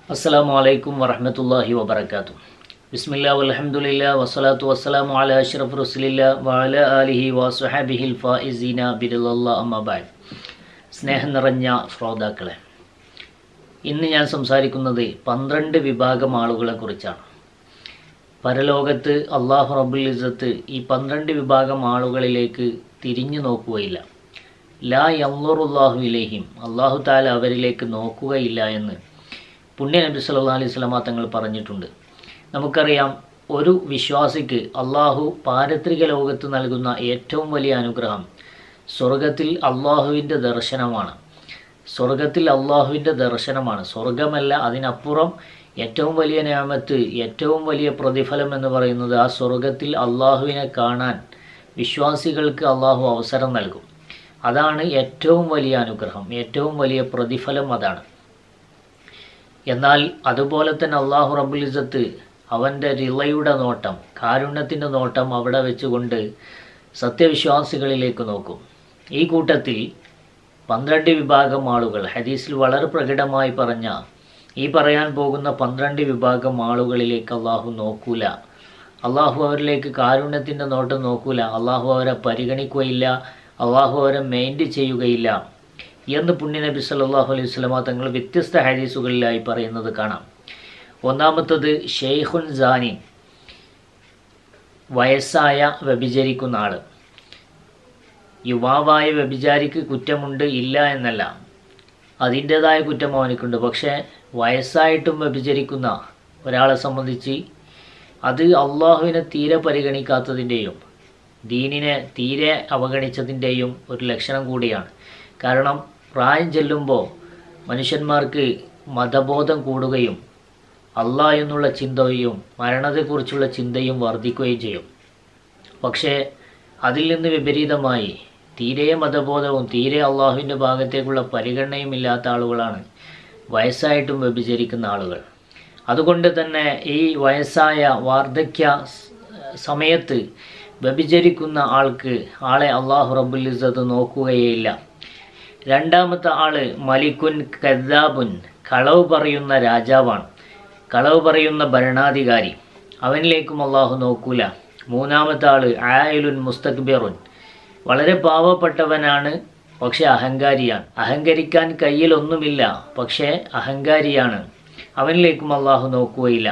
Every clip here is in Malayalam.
അസ്സലാമു അലൈക്കും വറഹ്മത്തുള്ളാഹി വബറകാതുഹു ബിസ്മില്ലാ വൽഹംദുലില്ലാ വസ്സലാത്തു വസ്സലാമു അലാ അഷ്റഫ് റസുലില്ലാ വഅല ആലിഹി വസ്വഹബിഹിൽ ഫായിസീന ബിറല്ലാ അമ്മാ ബഅദ് സ്നേഹം നിറഞ്ഞ ശ്രോതാക്കളെ ഇന്ന് ഞാൻ സംസാരിക്കുന്നത് പന്ത്രണ്ട് വിഭാഗം ആളുകളെ കുറിച്ചാണ് പരലോകത്ത് അള്ളാഹു റബ്ബുൽ ഇസ്സത്ത് ഈ പന്ത്രണ്ട് വിഭാഗം ആളുകളിലേക്ക് തിരിഞ്ഞു നോക്കുകയില്ല ലാ യന്നുറുല്ലാഹു ഇലേഹിം അള്ളാഹു താല അവരിലേക്ക് നോക്കുകയില്ല എന്ന് പുണ്യ നബി സല്ലല്ലാഹു അലൈഹി വസല്ലമ തങ്ങൾ പറഞ്ഞിട്ടുണ്ട് നമുക്കറിയാം ഒരു വിശ്വാസിക്ക് അള്ളാഹു പാരത്രിക ലോകത്ത് നൽകുന്ന ഏറ്റവും വലിയ അനുഗ്രഹം സ്വർഗത്തിൽ അള്ളാഹുവിൻ്റെ ദർശനമാണ് സ്വർഗത്തിൽ അള്ളാഹുവിൻ്റെ ദർശനമാണ് സ്വർഗമല്ല അതിനപ്പുറം ഏറ്റവും വലിയ ഞാമത്ത് ഏറ്റവും വലിയ പ്രതിഫലം എന്ന് പറയുന്നത് ആ സ്വർഗത്തിൽ അള്ളാഹുവിനെ കാണാൻ വിശ്വാസികൾക്ക് അള്ളാഹു അവസരം നൽകും അതാണ് ഏറ്റവും വലിയ അനുഗ്രഹം ഏറ്റവും വലിയ പ്രതിഫലം അതാണ് എന്നാൽ അതുപോലെ തന്നെ അള്ളാഹു റബ്ബുൽ ഇസത്ത് അവൻ്റെ റിളയുടെ നോട്ടം കാരുണ്യത്തിൻ്റെ നോട്ടം അവിടെ വെച്ചുകൊണ്ട് സത്യവിശ്വാസികളിലേക്ക് നോക്കും ഈ കൂട്ടത്തിൽ പന്ത്രണ്ട് വിഭാഗം ആളുകൾ ഹദീസിൽ വളരെ പ്രകടമായി പറഞ്ഞ ഈ പറയാൻ പോകുന്ന പന്ത്രണ്ട് വിഭാഗം ആളുകളിലേക്ക് അള്ളാഹു നോക്കൂല അള്ളാഹു അവരിലേക്ക് കാരുണ്യത്തിൻ്റെ നോട്ടം നോക്കൂല അള്ളാഹു അവരെ പരിഗണിക്കുകയില്ല അള്ളാഹു അവരെ മെയിൻറ്റ് ചെയ്യുകയില്ല എന്ന് പുണ്യനബി സല്ലല്ലാഹു അലൈഹി വസല്ലമ തങ്ങൾ വ്യത്യസ്ത ഹദീസുകളിലായി പറയുന്നത് കാണാം ഒന്നാമത്തത് ഷെയ്ഖുൻ ജാനി വയസ്സായ വ്യഭിചരിക്കുന്ന ആൾ യുവാവായ വ്യഭിചാരിക്ക് കുറ്റമുണ്ട് ഇല്ല എന്നല്ല അതിൻ്റെതായ കുറ്റം അവനിക്കുണ്ട് പക്ഷേ വയസ്സായിട്ടും വ്യഭിചരിക്കുന്ന ഒരാളെ സംബന്ധിച്ച് അത് അള്ളാഹുവിനെ തീരെ പരിഗണിക്കാത്തതിൻ്റെയും ദീനിനെ തീരെ അവഗണിച്ചതിൻ്റെയും ഒരു ലക്ഷണം കൂടിയാണ് കാരണം പ്രായം ചെല്ലുമ്പോൾ മനുഷ്യന്മാർക്ക് മതബോധം കൂടുകയും അള്ളാഹ് എന്നുള്ള ചിന്തയും മരണത്തെക്കുറിച്ചുള്ള ചിന്തയും വർദ്ധിക്കുകയും ചെയ്യും പക്ഷേ അതിൽ നിന്ന് വിപരീതമായി തീരെ മതബോധവും തീരെ അള്ളാഹുവിൻ്റെ ഭാഗത്തേക്കുള്ള പരിഗണനയും ഇല്ലാത്ത ആളുകളാണ് വയസ്സായിട്ടും വ്യഭിചരിക്കുന്ന ആളുകൾ അതുകൊണ്ട് തന്നെ ഈ വയസ്സായ വാർദ്ധക്യ സമയത്ത് വ്യഭിചരിക്കുന്ന ആൾക്ക് ആളെ അള്ളാഹു റബ്ബുൽ ഇസ്സത്ത് നോക്കുകയേയില്ല രണ്ടാമത്തെ ആള് മലിക്കുൻ കദ്ദാബുൻ കളവ് പറയുന്ന രാജാവാണ് കളവ് പറയുന്ന ഭരണാധികാരി അവനിലേക്കും അള്ളാഹു നോക്കൂല മൂന്നാമത്തെ ആള് ആയലുൻ മുസ്തക്ബിറുൻ വളരെ പാവപ്പെട്ടവനാണ് പക്ഷെ അഹങ്കാരിയാണ് അഹങ്കരിക്കാൻ കയ്യിലൊന്നുമില്ല പക്ഷേ അഹങ്കാരിയാണ് അവനിലേക്കും അള്ളാഹു നോക്കുകയില്ല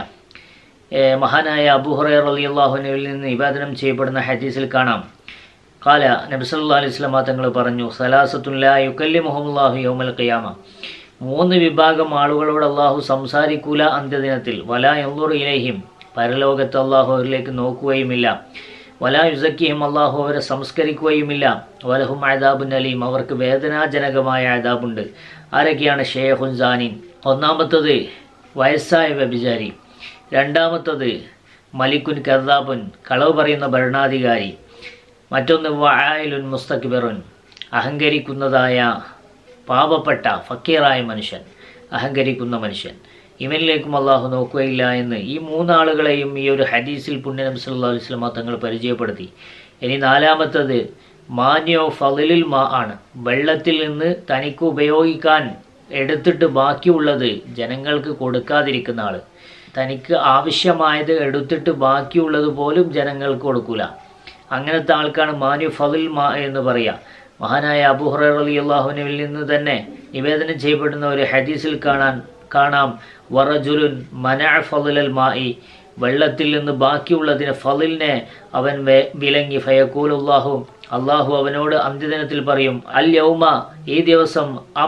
മഹാനായ അബുഹുറൈർ അലി അള്ളാഹുനുവിൽ നിന്ന് നിവേദനം ചെയ്യപ്പെടുന്ന ഹദീസിൽ കാണാം കാല നബിസല്ലാ അലൈഹി സ്വലാമ തങ്ങൾ പറഞ്ഞു സലാസത്തുല്ല യുക്കല്ലി മുഹമ്മല്ലാഹു യോമൽ ഖിയാമ മൂന്ന് വിഭാഗം ആളുകളോട് അള്ളാഹു സംസാരിക്കൂല അന്ത്യദിനത്തിൽ വല എന്നുർ ഇലഹിം പരലോകത്ത് അള്ളാഹു അവരിലേക്ക് നോക്കുകയുമില്ല വല യുസക്കിയും അള്ളാഹു അവരെ സംസ്കരിക്കുകയുമില്ല വലഹും ആദാബുൻ അലീം അവർക്ക് വേദനാജനകമായ ആദാബുണ്ട് ആരൊക്കെയാണ് ഷേഖുൻ ജാനിൻ ഒന്നാമത്തത് വയസ്സായ വ്യഭിചാരി രണ്ടാമത്തത് മലിക്കുൻ കർദാബുൻ കളവ് പറയുന്ന ഭരണാധികാരി മറ്റൊന്ന് വായലുൻ മുസ്തക്ബിറുൻ അഹങ്കരിക്കുന്നതായ പാപപ്പെട്ട ഫക്കീറായ മനുഷ്യൻ അഹങ്കരിക്കുന്ന മനുഷ്യൻ ഇവനിലേക്കും അള്ളാഹു നോക്കുകയില്ല എന്ന് ഈ മൂന്നാളുകളെയും ഈ ഒരു ഹദീസിൽ പുണ്യനം സല്ലാ വസ്ലമ തങ്ങൾ പരിചയപ്പെടുത്തി ഇനി നാലാമത്തത് മാന്യോ ഫലിൽ മാ ആണ് വെള്ളത്തിൽ നിന്ന് തനിക്ക് ഉപയോഗിക്കാൻ എടുത്തിട്ട് ബാക്കിയുള്ളത് ജനങ്ങൾക്ക് കൊടുക്കാതിരിക്കുന്ന ആൾ തനിക്ക് ആവശ്യമായത് എടുത്തിട്ട് ബാക്കിയുള്ളത് പോലും ജനങ്ങൾക്ക് കൊടുക്കൂല അങ്ങനത്തെ ആൾക്കാണ് മാന്യു ഫലിൽ മാ എന്ന് പറയുക മഹാനായ അബുഹറ അലി അള്ളാഹുനുവിൽ നിന്ന് തന്നെ നിവേദനം ചെയ്യപ്പെടുന്ന ഒരു ഹദീസിൽ കാണാൻ കാണാം വറജുലുൻ മന ഫലുൽ മായി വെള്ളത്തിൽ നിന്ന് ബാക്കിയുള്ളതിന് ഫലിലിനെ അവൻ വിലങ്ങി ഫയക്കൂലുല്ലാഹു അള്ളാഹു അവനോട് അന്ത്യദിനത്തിൽ പറയും അൽ യൗമ ഈ ദിവസം അം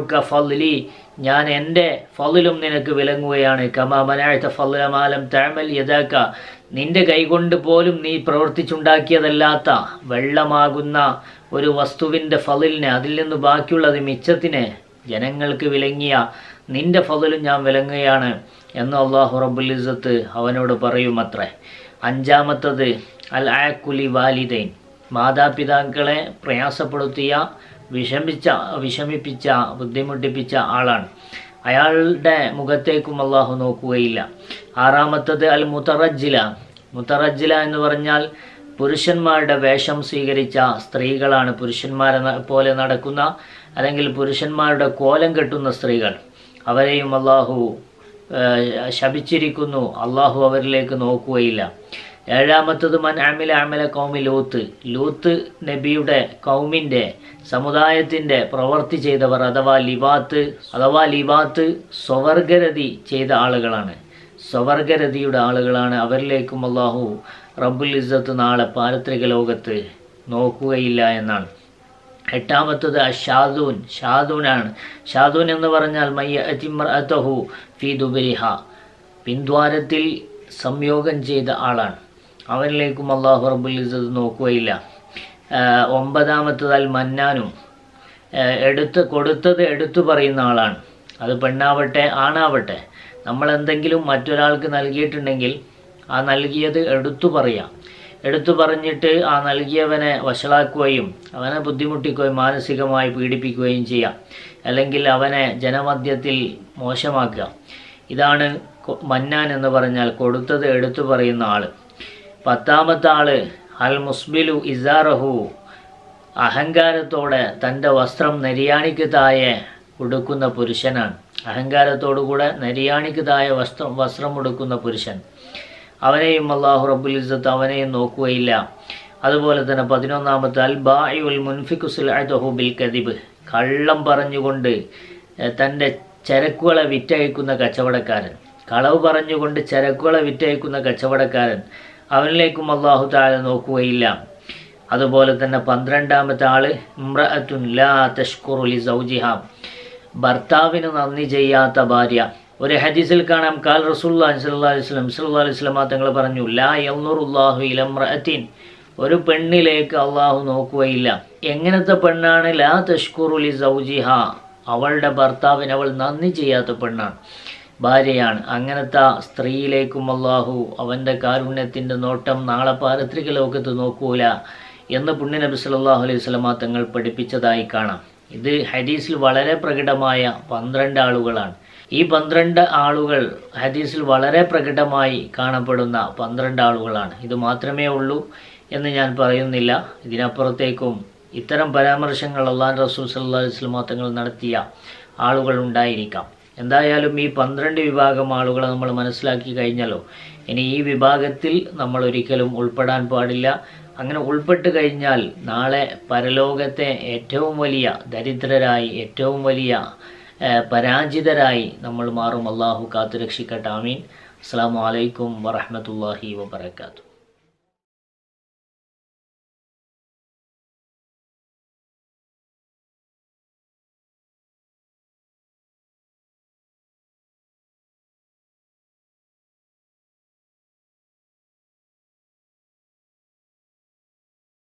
ഫലി ഞാൻ എൻ്റെ ഫലിലും നിനക്ക് വിലങ്ങുകയാണ് കമാ മനാഴ്ത്ത ഫലുലമാലം താമൽ യഥാക്ക നിന്റെ കൈകൊണ്ട് പോലും നീ പ്രവർത്തിച്ചുണ്ടാക്കിയതല്ലാത്ത വെള്ളമാകുന്ന ഒരു വസ്തുവിൻ്റെ ഫലിലിനെ അതിൽ നിന്ന് ബാക്കിയുള്ളത് മിച്ചത്തിന് ജനങ്ങൾക്ക് വിലങ്ങിയ നിന്റെ ഫതിലും ഞാൻ വിലങ്ങുകയാണ് എന്ന് അള്ളാഹു റബ്ബുൽ ഇസത്ത് അവനോട് പറയുമത്രേ അഞ്ചാമത്തത് അൽ ആക്കുലി വാലിദൈൻ മാതാപിതാക്കളെ പ്രയാസപ്പെടുത്തിയ വിഷമിച്ച വിഷമിപ്പിച്ച ബുദ്ധിമുട്ടിപ്പിച്ച ആളാണ് അയാളുടെ മുഖത്തേക്കും അള്ളാഹു നോക്കുകയില്ല ആറാമത്തത് അൽ മുത്തറജ്ജില മുത്തറജ്ജില എന്ന് പറഞ്ഞാൽ പുരുഷന്മാരുടെ വേഷം സ്വീകരിച്ച സ്ത്രീകളാണ് പുരുഷന്മാരെ ന- പോലെ നടക്കുന്ന അല്ലെങ്കിൽ പുരുഷന്മാരുടെ കോലം കെട്ടുന്ന സ്ത്രീകൾ അവരെയും അള്ളാഹു ഏഹ്, ശപിച്ചിരിക്കുന്നു അള്ളാഹു അവരിലേക്ക് നോക്കുകയില്ല ഏഴാമത്തത് മൻ അമില അമല കൗമി ലൂത്ത് ലൂത്ത് നബിയുടെ കൗമിൻ്റെ സമുദായത്തിൻ്റെ പ്രവൃത്തി ചെയ്തവർ അഥവാ ലിബാത്ത് അഥവാ ലിബാത്ത് സ്വവർഗരതി ചെയ്ത ആളുകളാണ് സ്വവർഗരതിയുടെ ആളുകളാണ് അവരിലേക്കും അള്ളാഹു റബ്ബുൽ ഇസ്സത്ത് നാളെ പാരത്രിക ലോകത്ത് നോക്കുകയില്ല എന്നാണ് എട്ടാമത്തത് ഷാദൂൻ ഷാദൂനാണ് ഷാദൂൻ എന്ന് പറഞ്ഞാൽ മയ്യ അതിമർഅതഹു ഫി ദുബരിഹ പിന്ദ്വാരത്തിൽ സംയോഗം ചെയ്ത ആളാണ് അവനിലേക്കും അള്ളാഹു റബ്ബുൽ ഇസ്സത്ത് നോക്കുകയില്ല ആഹ് ഒമ്പതാമത്തത് അൽ മന്നാനും ആഹ് എടുത്ത് കൊടുത്തത് എടുത്തു പറയുന്ന ആളാണ് അത് പെണ്ണാവട്ടെ ആണാവട്ടെ നമ്മൾ എന്തെങ്കിലും മറ്റൊരാൾക്ക് നൽകിയിട്ടുണ്ടെങ്കിൽ ആ നൽകിയത് എടുത്തു പറയാം എടുത്തു പറഞ്ഞിട്ട് ആ നൽകിയവനെ വഷളാക്കുകയും അവനെ ബുദ്ധിമുട്ടിക്കുകയും മാനസികമായി പീഡിപ്പിക്കുകയും ചെയ്യാം അല്ലെങ്കിൽ അവനെ ജനമധ്യത്തിൽ മോശമാക്കുക ഇതാണ് കൊ- മന്നാൻ എന്ന് പറഞ്ഞാൽ കൊടുത്തത് എടുത്തു പറയുന്ന ആള് പത്താമത്തെ ആള് അൽ മുസ്ബിലു ഇസാറഹു അഹങ്കാരത്തോടെ തൻ്റെ വസ്ത്രം നെരിയാണിക്ക് താഴെ ഉടുക്കുന്ന പുരുഷനാണ് അഹങ്കാരത്തോടുകൂടെ നെരിയാണിക്ക് താഴെ വസ്ത്രം വസ്ത്രം ഉടുക്കുന്ന പുരുഷൻ അവനെയും അള്ളാഹു റബ്ബുൽ ഇസ്സത്ത് അവനെയും നോക്കുകയില്ല അതുപോലെ തന്നെ പതിനൊന്നാമത്തെ അൽ ബായുൽ മുൻഫിഖുസുൽ ബിൽ കദിബ് കള്ളം പറഞ്ഞുകൊണ്ട് ഏഹ്, തൻ്റെ ചരക്കുകളെ വിറ്റയക്കുന്ന കച്ചവടക്കാരൻ കളവ് പറഞ്ഞുകൊണ്ട് ചരക്കുകളെ വിറ്റയക്കുന്ന കച്ചവടക്കാരൻ അവനിലേക്കും അള്ളാഹു താഴെ നോക്കുകയില്ല അതുപോലെ തന്നെ പന്ത്രണ്ടാമത്തെ ആള് ഇമ്രഅത്തുൻ ലാ തഷ്കുറു ലി സൗജിഹ ഭർത്താവിന് നന്ദി ചെയ്യാത്ത ഭാര്യ ഒരു ഹദീസിൽ കാണാം കാൽ റസൂലുള്ളാഹി സ്വല്ലല്ലാഹി അലൈഹി വസല്ലം സ്വല്ലല്ലാഹി അലൈഹി വസല്ലം തങ്ങൾ പറഞ്ഞു ലാ യൻറുല്ലാഹു ഇലംറഅത്തിൻ ഒരു പെണ്ണിലേക്ക് അള്ളാഹു നോക്കുകയില്ല എങ്ങനത്തെ പെണ്ണാണ് ലാ തഷ്കുറു ലി സൗജിഹ അവളുടെ ഭർത്താവിന് അവൾ നന്ദി ചെയ്യാത്ത പെണ്ണാണ് ഭാര്യയാണ് അങ്ങനത്തെ സ്ത്രീയിലേക്കും അള്ളാഹു അവൻ്റെ കാരുണ്യത്തിൻ്റെ നോട്ടം നാളെ പാരത്രിക ലോകത്ത് നോക്കൂല എന്ന് പുണ്യനബി സല്ലല്ലാഹു അലൈഹി വസല്ലമ തങ്ങൾ പഠിപ്പിച്ചതായി കാണാം ഇത് ഹദീസിൽ വളരെ പ്രകടമായ പന്ത്രണ്ട് ആളുകളാണ് ഈ പന്ത്രണ്ട് ആളുകൾ ഹദീസിൽ വളരെ പ്രകടമായി കാണപ്പെടുന്ന പന്ത്രണ്ട് ആളുകളാണ് ഇത് മാത്രമേ ഉള്ളൂ എന്ന് ഞാൻ പറയുന്നില്ല ഇതിനപ്പുറത്തേക്കും ഇത്തരം പരാമർശങ്ങൾ അള്ളാൻ റസൂൽ സല്ലല്ലാഹു അലൈഹി വസല്ലമ തങ്ങൾ നടത്തിയ ആളുകൾ ഉണ്ടായിരിക്കാം എന്തായാലും ഈ പന്ത്രണ്ട് വിഭാഗം ആളുകളെ നമ്മൾ മനസ്സിലാക്കി കഴിഞ്ഞാലോ ഇനി ഈ വിഭാഗത്തിൽ നമ്മൾ ഒരിക്കലും ഉൾപ്പെടാൻ പാടില്ല അങ്ങനെ ഉൾപ്പെട്ട് കഴിഞ്ഞാൽ നാളെ പരലോകത്തെ ഏറ്റവും വലിയ ദരിദ്രരായി ഏറ്റവും വലിയ ഏഹ്, പരാജിതരായി നമ്മൾ മാറും അള്ളാഹു കാത്തുരക്ഷിക്കട്ടെ ആമീൻ അസ്സാം വലൈക്കും വറഹമത്തല്ലാഹി വബർക്കാത്തു